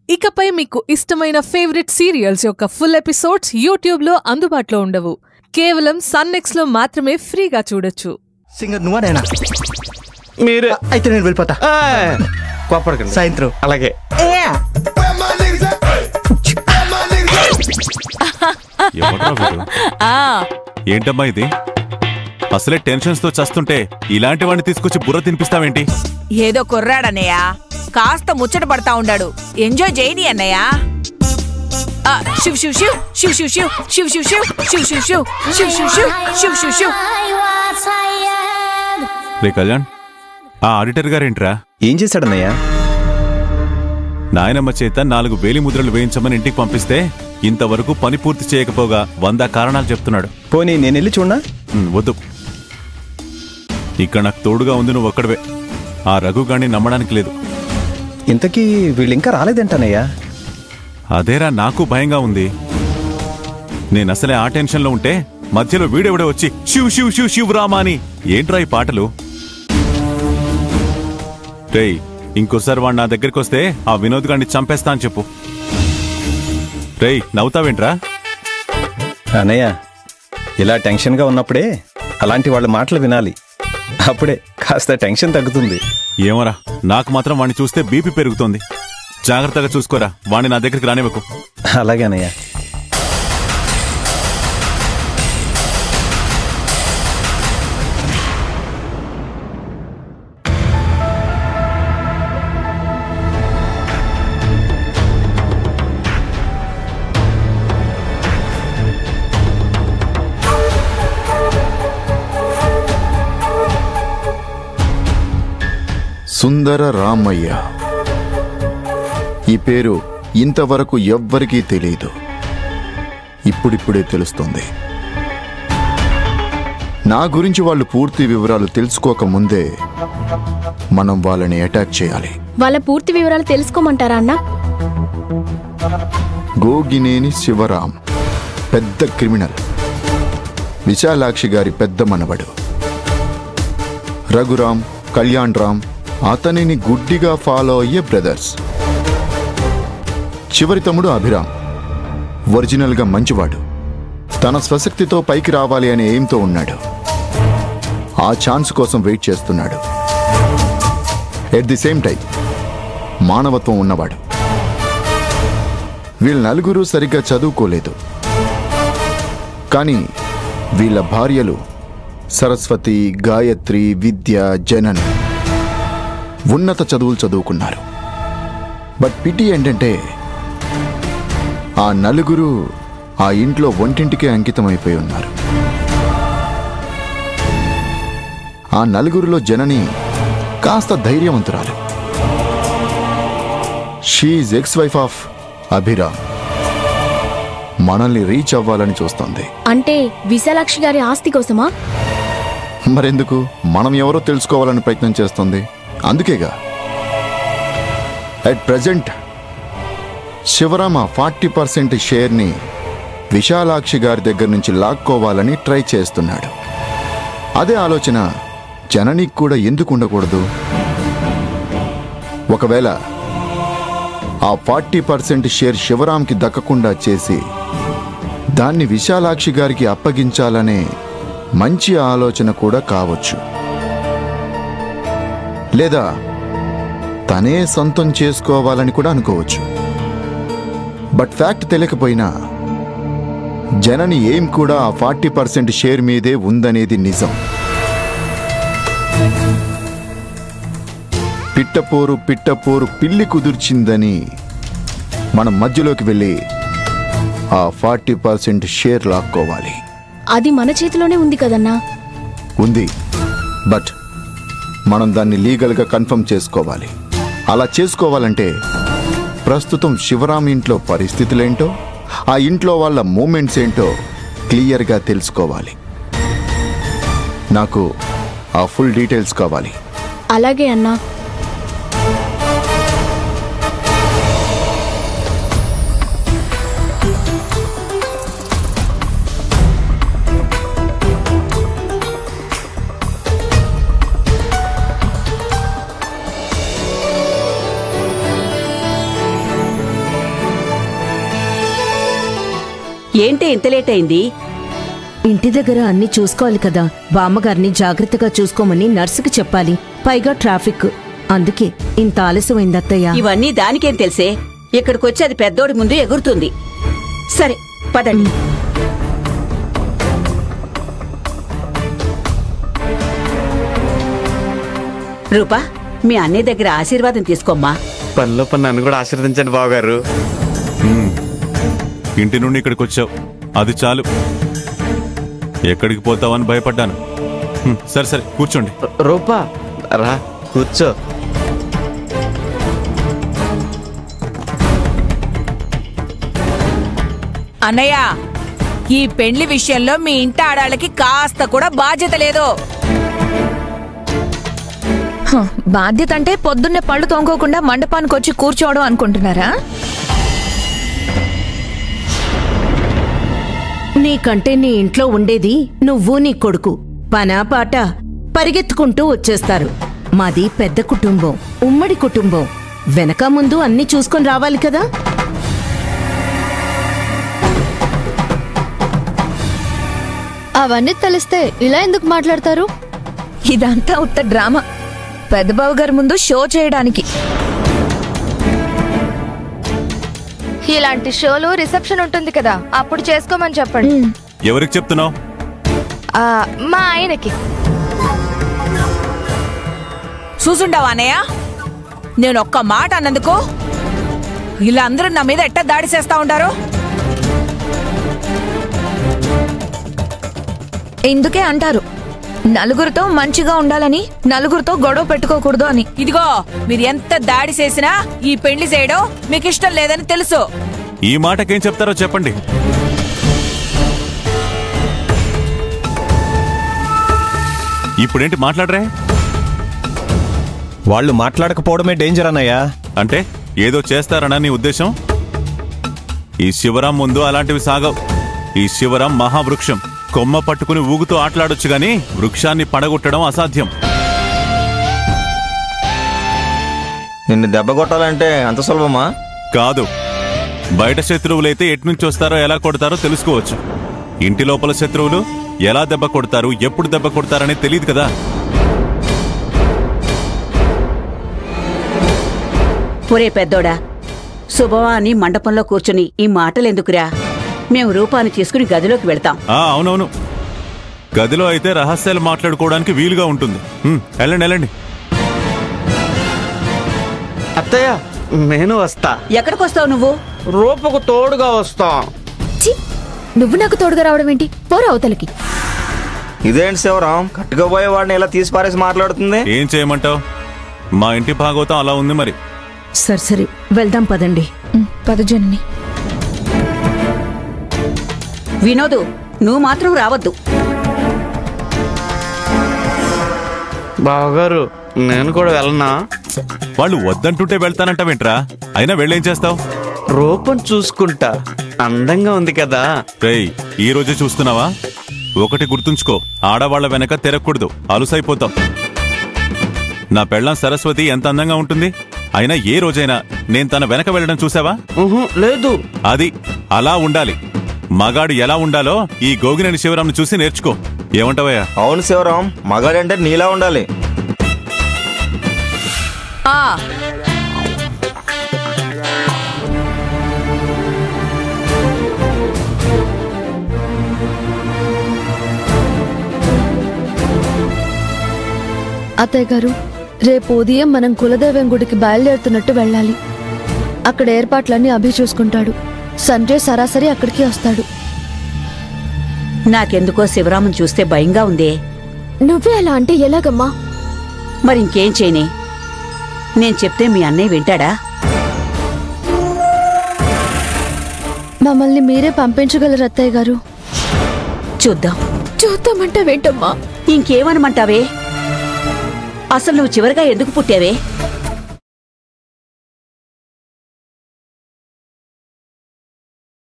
ఇకపై మీకు ఇష్టమైన ఫేవరెట్ సీరియల్స్ యొక్క ఫుల్ ఎపిసోడ్స్ యూట్యూబ్లో అందుబాటులో ఉండవు కేవలం సన్నెక్స్లో మాత్రమే ఫ్రీగా చూడొచ్చు సింగర్ నువ్వా నేనా మీరే అయితే నేను వెళ్ళిపోతా ఆ, కోపడకండి సాయంత్రం అలాగే ఎవడ్రా వీడు? ఏంటమ్మా ఇది అసలే టెన్షన్స్ తో చస్తుంటే ఇలాంటి వాడిని తీసుకొచ్చి బుర్ర తినిపిస్తావేంటి ఏదో కుర్రాడన్నయ్య కాస్త ముచ్చట పడతా ఉండాడు ఎంజాయ్ చేయని అన్నయ్య ఆ, శివ్ శివ్ శివ్ శివ్ శివ్ శివ్ శివ్ శివ్ శివ్ శివ్ శివ్ శివ్ శివ్ శివ్ శివ్ శివ్ శివ్ శివ్ రే కళ్యాణ్ ఆ ఆడిటర్ గారేంట్రా ఏం చేశాడన్నయ్య నాయనమ్మ చేత నాలుగు వేలి ముద్రలు వేయించమని ఇంటికి పంపిస్తే ఇంతవరకు పని పూర్తి చేయకపోగా వంద కారణాలు చెప్తున్నాడు పోనీ నేను వెళ్ళి చూడనా ఉమ్, వద్దు ఇక్కడ నాకు తోడుగా ఉంది నువ్వు ఒక్కడవే ఆ రఘుగాన్ని నమ్మడానికి లేదు ఇంతకీ వీళ్ళు ఇంకా రాలేదంటనయ్యా అదేరా నాకు భయంగా ఉంది నేను అసలే ఆ టెన్షన్లో ఉంటే మధ్యలో వీడెవడే వచ్చి శివ్ శివ్ శివ్ శివ్ రామా అని ఏంట్రా ఈ పాటలు రేయ్ ఇంకోసారి వాడు నా దగ్గరికి వస్తే ఆ వినోద్ గాడిని చంపేస్తా అని చెప్పు రేయ్ నవ్వుతావేంట్రా అన్నయ్య ఇలా టెన్షన్గా ఉన్నప్పుడే అలాంటి వాళ్ళ మాటలు వినాలి అప్పుడే కాస్త టెన్షన్ తగ్గుతుంది ఏమోరా నాకు మాత్రం వాడిని చూస్తే బీపీ పెరుగుతోంది జాగ్రత్తగా చూసుకోరా వాడిని నా దగ్గరికి రానివ్వకు అలాగే అన్నయ్య సుందర రామయ్య ఈ పేరు ఇంతవరకు ఎవ్వరికీ తెలియదు ఇప్పుడిప్పుడే తెలుస్తుంది నా గురించి వాళ్ళు పూర్తి వివరాలు తెలుసుకోక ముందే మనం వాళ్ళని అటాక్ చేయాలి వాళ్ళ పూర్తి వివరాలు తెలుసుకోమంటారా అన్న గోగినేని శివరాం పెద్ద క్రిమినల్ విశాలాక్షి గారి పెద్ద మనవడు రఘురాం కళ్యాణ్ రామ్ అతనిని గుడ్డిగా ఫాలో అయ్యే బ్రదర్స్ చివరి తమ్ముడు అభిరామ్ ఒరిజినల్గా మంచివాడు తన స్వశక్తితో పైకి రావాలి అనే ఎయిమ్తో ఉన్నాడు ఆ ఛాన్స్ కోసం వెయిట్ చేస్తున్నాడు ఎట్ ది సేమ్ టైం మానవత్వం ఉన్నవాడు వీళ్ళ నలుగురు సరిగ్గా చదువుకోలేదు కానీ వీళ్ళ భార్యలు సరస్వతి గాయత్రి విద్య జనన్ ఉన్నత చదువులు చదువుకున్నారు బట్ పిటి ఏంటంటే ఆ నలుగురు ఆ ఇంట్లో వంటింటికే అంకితమైపోయి ఉన్నారు ఆ నలుగురిలో జనని కాస్త ధైర్యవంతురాలు she ex wife of Abhiram మనల్ని రీచ్ అవ్వాలని చూస్తుంది అంటే విశాలాక్షి గారి ఆస్తి కోసమా మరెందుకు మనం ఎవరో తెలుసుకోవాలని ప్రయత్నం చేస్తుంది అందుకేగా at present Shivarama forty percent షేర్ని విశాలాక్షి గారి దగ్గర నుంచి లాక్కోవాలని ట్రై చేస్తున్నాడు అదే ఆలోచన జననికి కూడా ఎందుకు ఉండకూడదు ఒకవేళ ఆ ఫార్టీ పర్సెంట్ షేర్ శివరాంకి దక్కకుండా చేసి దాన్ని విశాలాక్షి గారికి అప్పగించాలనే మంచి ఆలోచన కూడా కావచ్చు లేదా తనే సొంతం చేసుకోవాలని కూడా అనుకోవచ్చు బట్ ఫ్యాక్ట్ తెలియకపోయినా జనని ఏం కూడా ఆ ఫార్టీ పర్సెంట్ షేర్ మీదే ఉందనేది నిజం పిట్టపోరు పిట్టపోరు పిల్లి కుదిర్చిందని మనం మధ్యలోకి వెళ్ళి ఆ ఫార్టీ పర్సెంట్ షేర్ లాక్కోవాలి అది మన చేతిలోనే ఉంది కదన్నా ఉంది బట్ మనం దాన్ని లీగల్గా కన్ఫర్మ్ చేసుకోవాలి అలా చేసుకోవాలంటే ప్రస్తుతం శివరాం ఇంట్లో పరిస్థితులేంటో ఆ ఇంట్లో వాళ్ళ మూమెంట్స్ ఏంటో క్లియర్గా తెలుసుకోవాలి నాకు ఆ ఫుల్ డీటెయిల్స్ కావాలి అలాగే అన్నా ఏంటి ఇంత లేట్ అయింది ఇంటి దగ్గర అన్ని చూసుకోవాలి కదా బామ్మగారిని జాగ్రత్తగా చూసుకోమని నర్సుకి చెప్పాలి పైగా ట్రాఫిక్ అందుకే ఇంత ఆలస్యమైంది అత్తయ్య ఇవన్నీ దానికేం తెలిసే ఇక్కడికొచ్చి అది పెద్దోడి ముందు ఎగురుతుంది సరే పదండి రూపా మీ అన్నయ్య దగ్గర ఆశీర్వాదం తీసుకోమ్మా పనిలో పని నన్ను కూడా ఆశీర్వదించండి బావగారు ఇంటి నుండి ఇక్కడికి వచ్చావు అది చాలు ఎక్కడికి పోతావని భయపడ్డాను హ్మ్, సరే సరే కూర్చోండి రూపా రా కూర్చో అన్నయ్య ఈ పెళ్లి విషయంలో మీ ఇంటి ఆడాళ్ళకి కాస్త కూడా బాధ్యత లేదు హ, బాధ్యత అంటే పొద్దున్నే పళ్ళు తోముకోకుండా మండపానికి వచ్చి కూర్చోవడం అనుకుంటున్నారా నీకంటే నీ ఇంట్లో ఉండేది నువ్వు నీ కొడుకు పనా పాట పరిగెత్తుకుంటూ వచ్చేస్తారు మాది పెద్ద కుటుంబం ఉమ్మడి కుటుంబం వెనక ముందు అన్ని చూసుకొని రావాలి కదా అవన్నీ తెలిస్తే ఇలా ఎందుకు మాట్లాడతారు ఇదంతా ఉత్త డ్రామా పెద్దబాబు గారి ముందు షో చేయడానికి ఇలాంటి షోలు రిసెప్షన్ ఉంటుంది కదా అప్పుడు చేసుకోమని చెప్పండి ఎవరికి చెప్తున్నావు ఆ, మా ఆయనకి చూసుండవా అన్నయ్య నేను ఒక్క మాట అన్నందుకు ఇలా అందరూ నా మీద ఎట్ట దాడి చేస్తా ఉంటారు ఇందుకే అంటారు నలుగురితో మంచిగా ఉండాలని నలుగురితో గొడవ పెట్టుకోకూడదు అని ఇదిగో మీరు ఎంత దాడి చేసినా ఈ పెళ్లి చేయడం మీకు ఇష్టం లేదని తెలుసు ఈ మాటకేం చెప్తారో చెప్పండి ఇప్పుడేంటి మాట్లాడరే వాళ్ళు మాట్లాడకపోవడమే డేంజర్ అన్నయ్య అంటే ఏదో చేస్తారనా నీ ఉద్దేశం ఈ శివరాం ముందు అలాంటివి సాగవు ఈ శివరాం మహావృక్షం కొమ్మ పట్టుకుని ఊగుతూ ఆటలాడొచ్చు గాని వృక్షాన్ని పడగొట్టడం అసాధ్యం నిన్ను దెబ్బ కొట్టాలంటే అంత సులభమా కాదు బయట శత్రువులైతే ఎట్నుంచి వస్తారో ఎలా కొడతారో తెలుసుకోవచ్చు ఇంటి లోపల శత్రువులు ఎలా దెబ్బ కొడతారు ఎప్పుడు దెబ్బ కొడతారని తెలియదు కదా ఒరే పెద్దోడా శుభమా అని మండపంలో కూర్చుని ఈ మాటలెందుకురా మేము రూపాన్ని తీసుకుని గదిలోకి వెళ్తాం ఆ అవునవును గదిలో అయితే రహస్యాలు మాట్లాడుకోవడానికి వీలుగా ఉంటుంది హ్మ్, వెళ్ళండి వెళ్ళండి అత్తయ్య నేను వస్తా ఎక్కడికొస్తావు నువ్వు రూపకు తోడుగా వస్తా నువ్వు నాకు తోడుగా రావడం ఏంటి పోరా అవతలకి ఇదేంటి శివరాం కట్టుకోబోయే వాడిని ఇలా తీసి పారేసి మాట్లాడుతుంది ఏం చేయమంటావు మా ఇంటి భాగవతం అలా ఉంది మరి సరే సరే వెళ్దాం పదండి పదజనని వినోదు నువ్వు మాత్రం రావద్దు బావగారు నేను కూడా వెళ్ళనా వాళ్ళు వద్దంటుంటే వెళ్తానంటావేంట్రా అయినా వెళ్ళేం చేస్తావు రూపం చూసుకుంటా అందంగా ఉంది కదా రేయ్ ఈ రోజే చూస్తున్నావా ఒకటి గుర్తుంచుకో ఆడవాళ్ల వెనక తిరగకూడదు అలుసైపోతాం నా పెళ్ళం సరస్వతి ఎంత అందంగా ఉంటుంది అయినా ఏ రోజైనా నేను తన వెనక వెళ్ళడం చూసావా ఉహు, లేదు అది అలా ఉండాలి మగాడు ఎలా ఉండాలో ఈ గోగినేని శివరాంను చూసి నేర్చుకో ఏమంటావయ్యా అవును శివరాం మగాడంటే నీలా ఉండాలి ఆ అత్తయ్య గారు రేపు ఉదయం మనం కులదైవం గుడికి బయలుదేరుతున్నట్టు వెళ్ళాలి అక్కడ ఏర్పాట్లన్నీ అభి చూసుకుంటాడు సంజయ్ సరాసరి అక్కడికి వస్తాడు నాకెందుకో శివరామన్ చూస్తే భయంగా ఉందే నువ్వే అలా అంటే ఎలాగమ్మా మరి ఇంకేం చేయనే నేను చెప్తే మీ అన్నయ్య వింటాడా మమ్మల్ని మీరే పంపించగలరు అత్తయ్య గారు చూద్దాం చూద్దామంటే వేంటమ్మా ఇంకేమనమంటావే అసలు నువ్వు చివరిగా ఎందుకు పుట్టావే